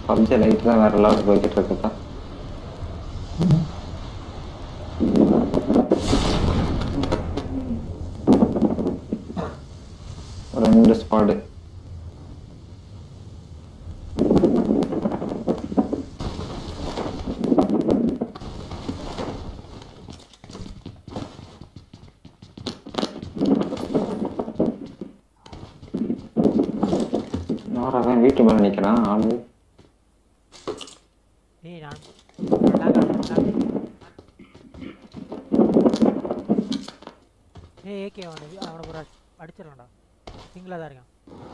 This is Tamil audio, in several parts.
பப்ஜி லைட் தான் வேற லெவலுக்கு போய்கிட்டு இருக்குப்பா ரெண்டு ஸ்குவாடு அவன் வீட்டு மேல நிக்கிறான் ஆளு ஏய் நான் நாங்க நாங்க ஏய் ஏகே அவனை அவனை ஒரு அடிச்சிடலாம்டா சிங்கிளாக தான் இருக்கான்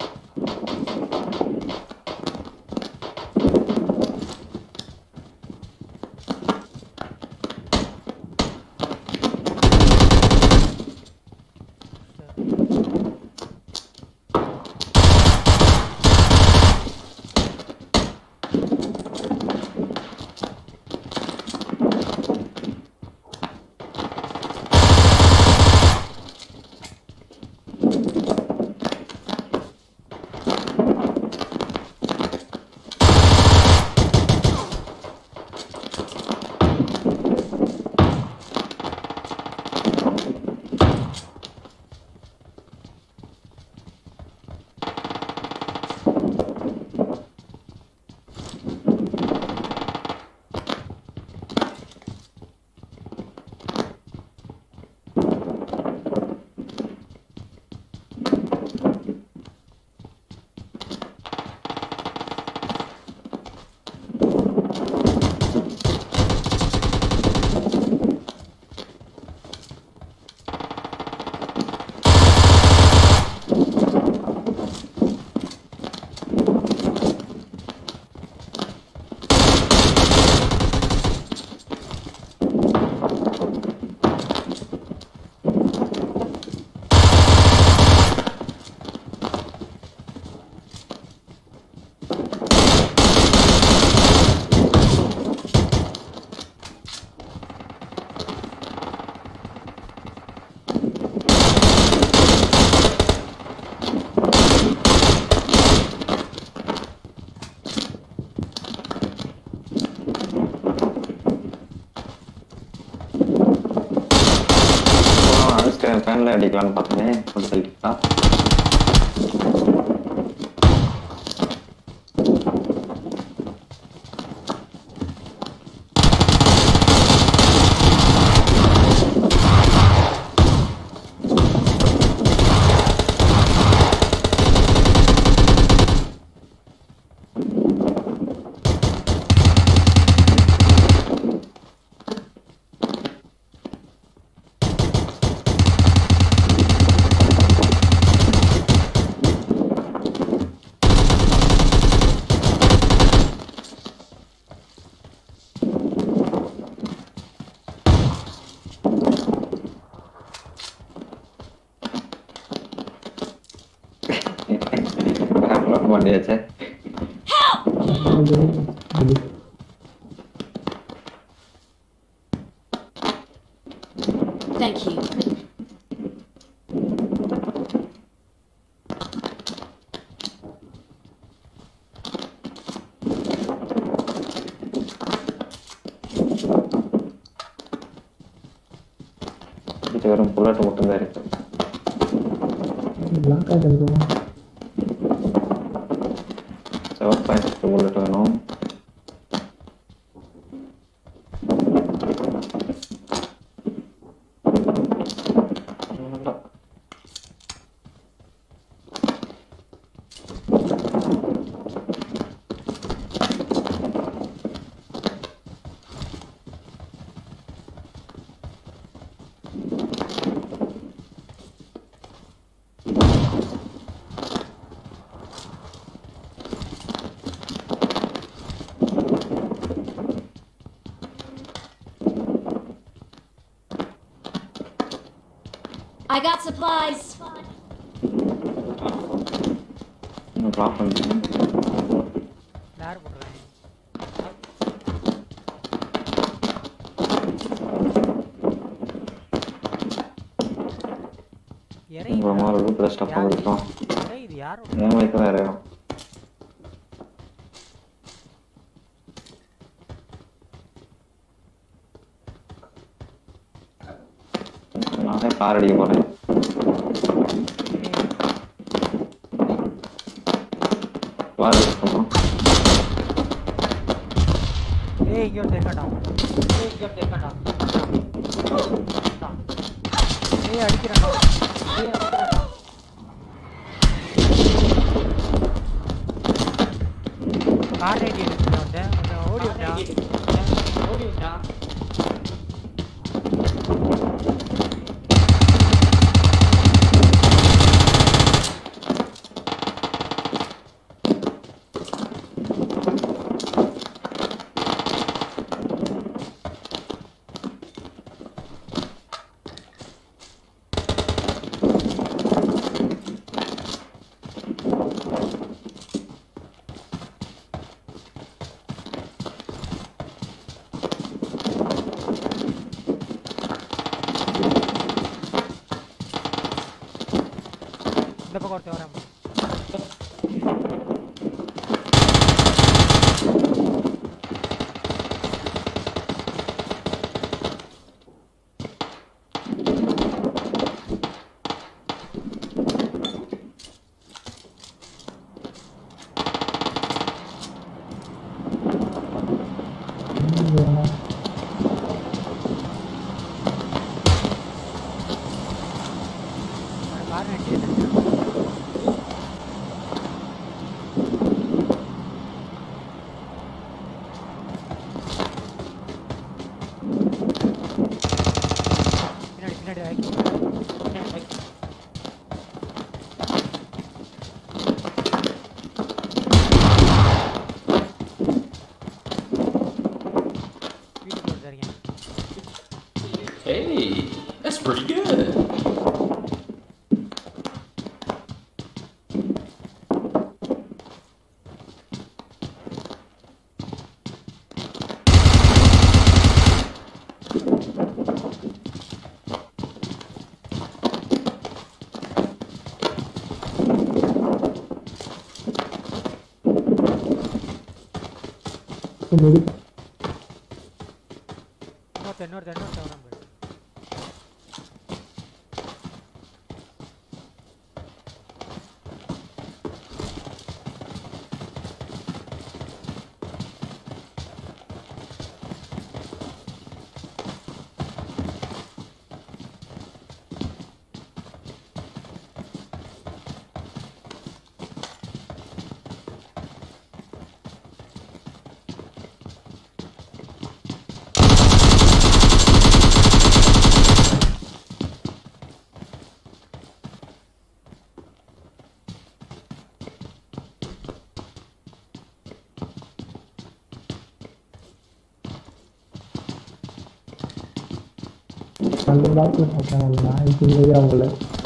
அடிச்சுட்டு ஃபேன்ல அடிக்கலாம்னு பார்த்தேன் கொஞ்சம் தள்ளிட்டா மாட்டியாச்சே Thank you. இது வெறும் புல்லட் மட்டும்தான் இருக்கு லாக் ஆகிட்டு செவன் பாயிண்ட் புல்லட் வேணும் I got supplies. ட்ராப் பண்ணிட்டேன் யார் போட்டுருக்காங்க இறங்கி உங்களை மாதிரி ரூட்டில் ஸ்டப் பண்ணிருக்கோம் இது யாரோட என் மைக்கு தான் இறையும் நானே கார் அடிக்க போறேன் வார் பண்ணோம் ஏய் இங்க ஒருத்தன் இருக்கான்டா ஏய் இங்க ஒருத்தன் இருக்கான்டா ஏய் அடிக்கிறான்டா ஏய் அடிக்கிறான்டா கார் ஐடி எடுத்துட்டு வந்தேன் கொஞ்சம் ஓடி விட்டான் ஓடி விட்டான் இந்த பக்கம் ஒருத்தன் வரேன் கார் ஐடி எடுத்துட்டு பின்னாடி பின்னாடி வாங்கி பின்னாடி வாங்கி வீட்டுக்கு வந்துருக்கேன் Hey, that's pretty good. இன்னொருத்தன் இன்னொருத்தன் இன்னொருத்தன் வரான் பாரு அந்த டாக்டர் பார்த்தாங்கல்ல ஐசியூ அவங்கள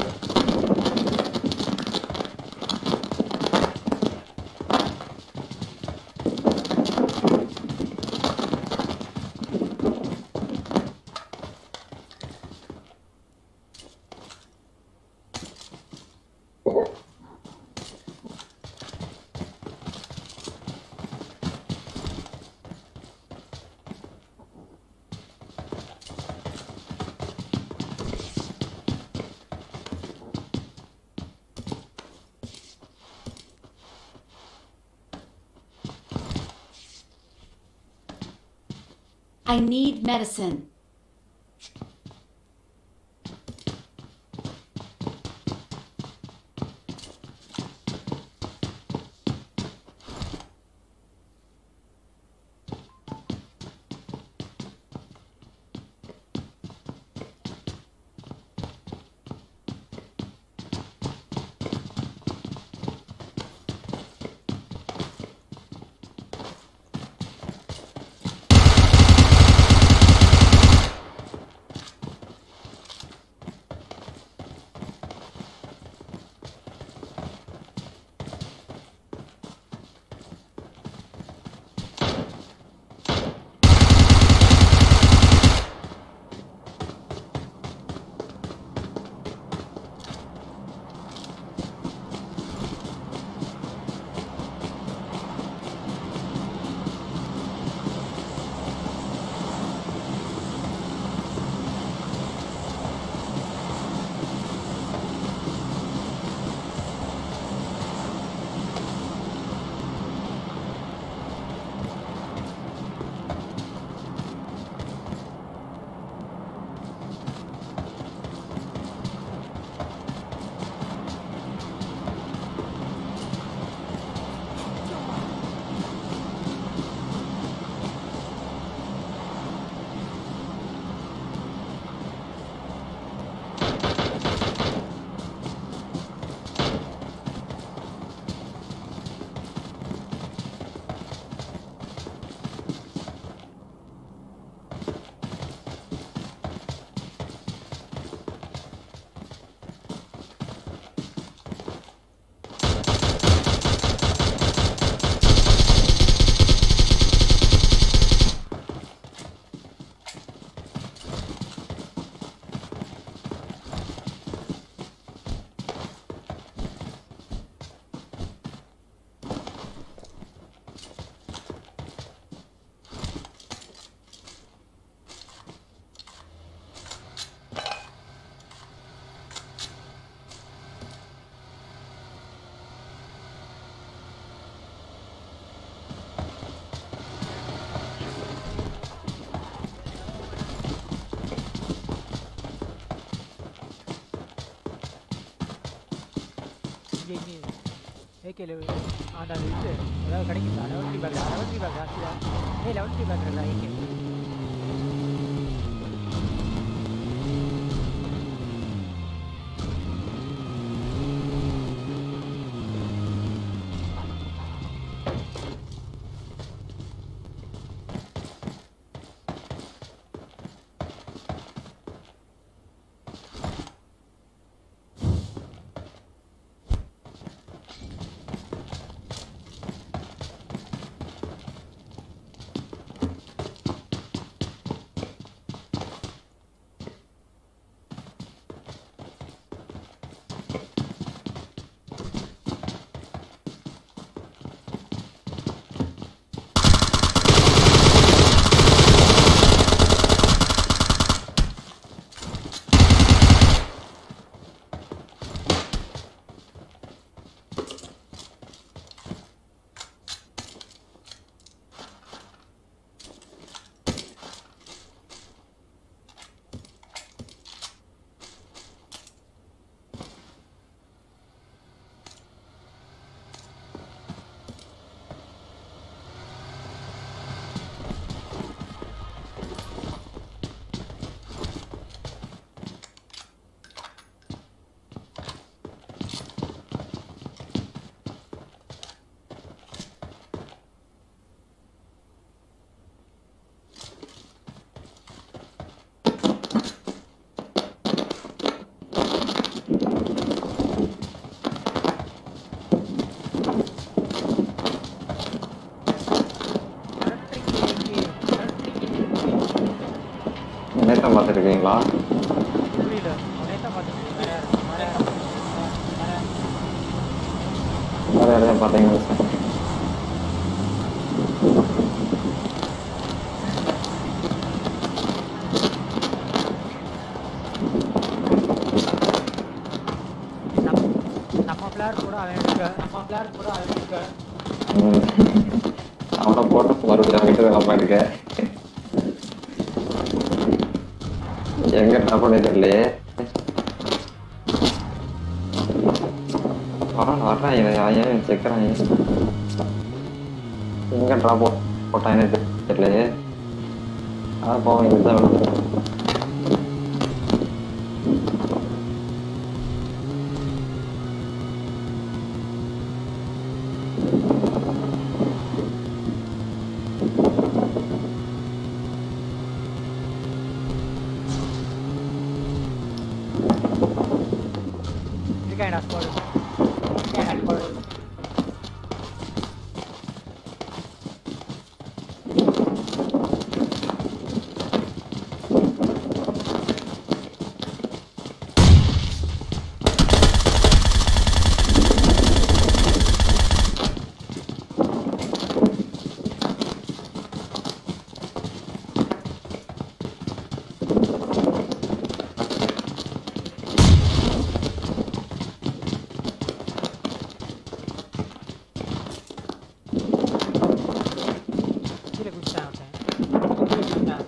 I need medicine. ஏகேல அந்த அது இது அதாவது கிடைக்குதா level three pack level three pack ஜாஸ்தியா ஏய் லெவல் த்ரீ பேக் இருக்கா ஏகே நேற்று பார்த்துருக்கீங்களா புரியல அவனே தான் பார்த்துட்டு வேற வேற வேற வேறு யாரையும் பார்த்தீங்களா சார் நம்ம நம்ம பிளேயர் கூட அவன் எடுக்க நம்ம பிளேயர் கூட அவன் எடுக்க ம். அவனை போட்டு மறுபடியும் அவன்கிட்ட நம்ம இருக்க எங்க ட்ராப் பண்ணி தெரியலையே வரான் வர்றான் இவன் ஏன் செக்கிறான் எங்க ட்ராப் போட்டான்னு தெரியலையே அதான் போவோம் இதுதான் விழுந்து இருக்காடா ஸ்குவாடு இருக்காடா ஸ்குவாடு கீழே குதிச்சான் அவன் கீழே குதிச்சான்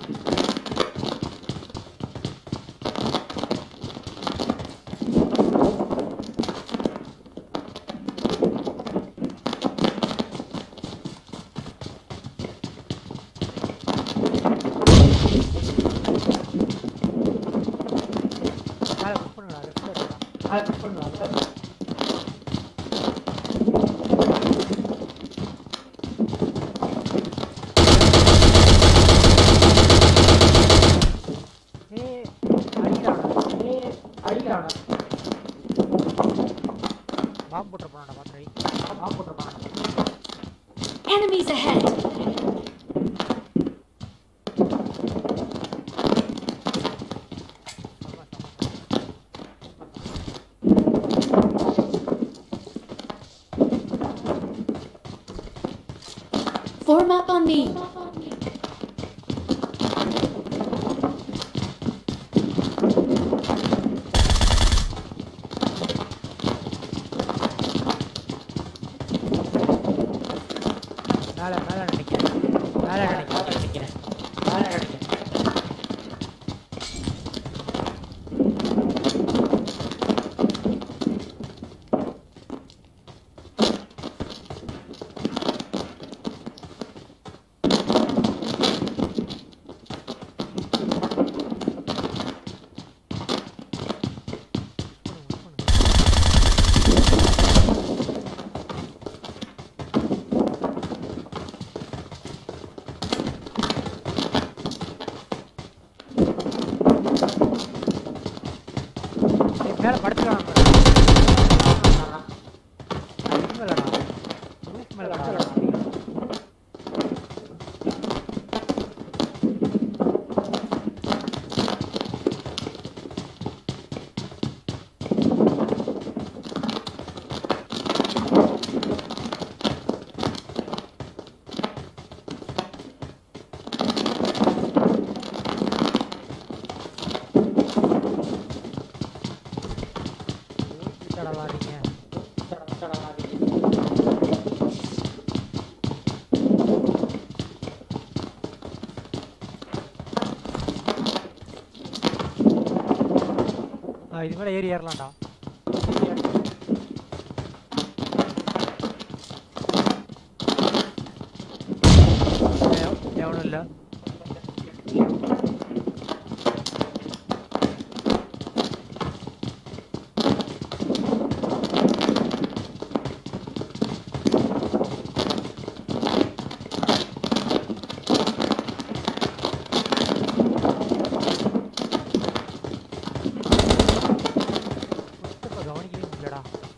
மேலே புஷ் பண்ணுடா லெஃப்ட்ல இருக்கா மேலே புஷ் பண்ணுடா left ல. ஏய் அடிக்கிறாடா ஏய் அடிக்கிறாடா பாம்பு போட்டுற போனாடா பாத்துரை பாம்பு போட்டுற போனாடா Enemies ahead! Form up on me. மேலே மேலே நினைக்கிறேன் மேலே நினைக்கிறேன் நினைக்கிறேன் மேலே நினைக்கிறேன் மேல படுத்துக்கலாம் மேலடா ரூஃப் மேல படுத்துக்கலாம் ஓடிட்டாடா நீங்க ஆ இது மேல ஏறி ஏறலாம்டா எவ- எவனும் இல்ல இப்ப கவனிக்கவே முடியலடா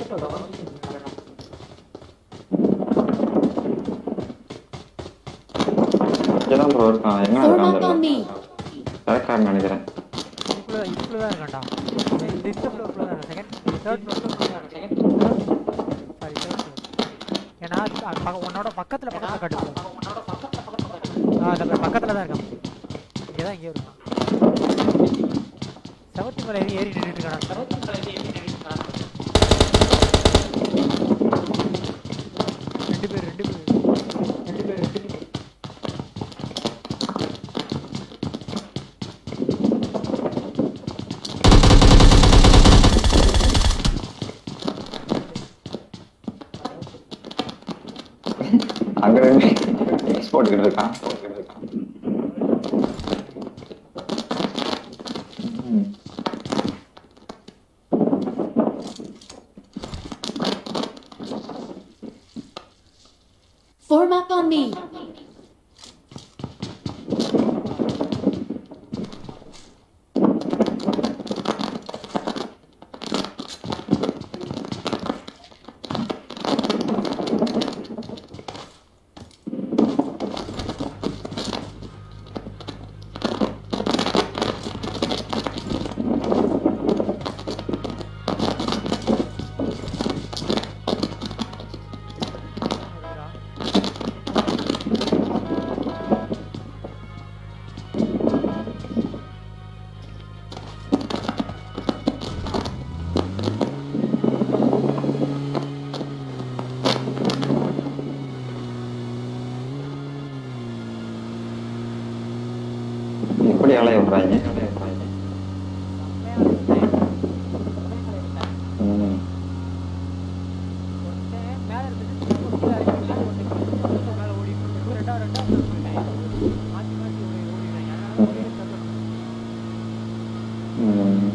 இங்கதான் ப்ரோ இருக்கான் எங்க Form இருக்கான் up on me. கரெக்டாக நினைக்கிறேன் இதுக்குள்ள இதுக்குள்ள தான் இருக்கான்டா இந்த இந்த இந்த ஃப்ளோர்க்குள்ள தான் second third floor sorry third floor ஏன்னா அது அது பக்க- உன்னோட பக்கத்துல பக்கத்துல கட்டு ஆ அந்த பக்கத்துல தான் இருக்கான் இங்கே தான் இங்கே இருக்கான் செவத்து மேலே ஏறி ஏறி நின்றுட்டு இருக்கான் செவத்து மேலே ஏறி ஏறி நின்றுட்டு இருக்கான் ரெண்டு பேர் ரெண்டு பேர் ரெண்டு பேர் ரெண்டு பேர் அங்க இருந்து எக்ஸ்போர்ட் கிட்ட இருக்கான் ம். Form up on me. எப்படி அலைய விடுறாங்க ம். மேல இருந்துட்டு கீழே இறங்கி ஒருத்தன் மேல ஓடி ரெண்டா ரெண்டா மாத்தி மாத்தி ஓடி ஓடிடுறாங்க ம்.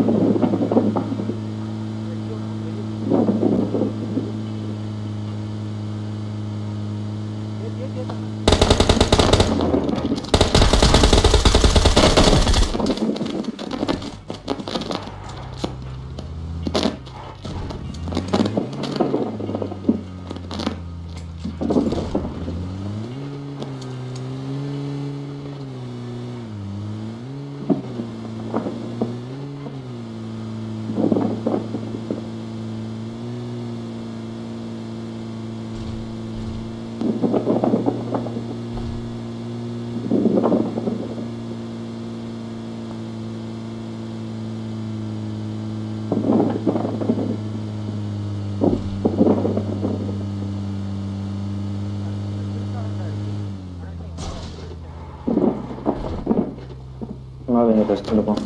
சும்மா கொஞ்சம் ரெஸ்ட் எடுப்போம்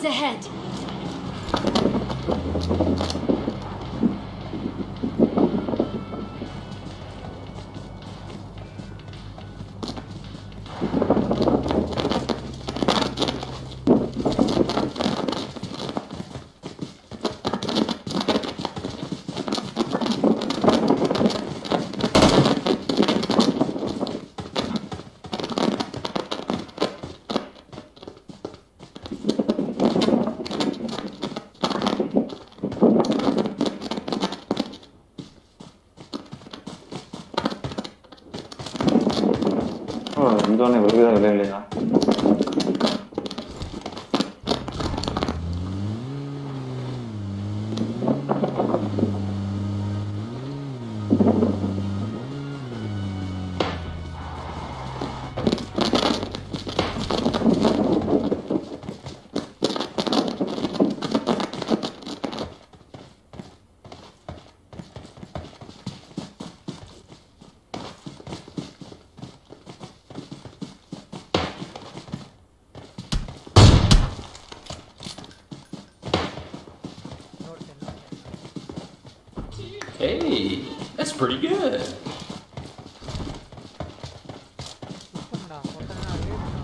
ahead! ஓ இந்தோனே ஒரு விதம் இல்லை இல்லையா இன்னொரு cell Hey, that's pretty good. Push பண்ணுடா ஒருத்தனை நான் வேணும்டா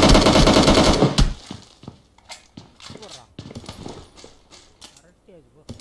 போடுறா அரட்டை அது போ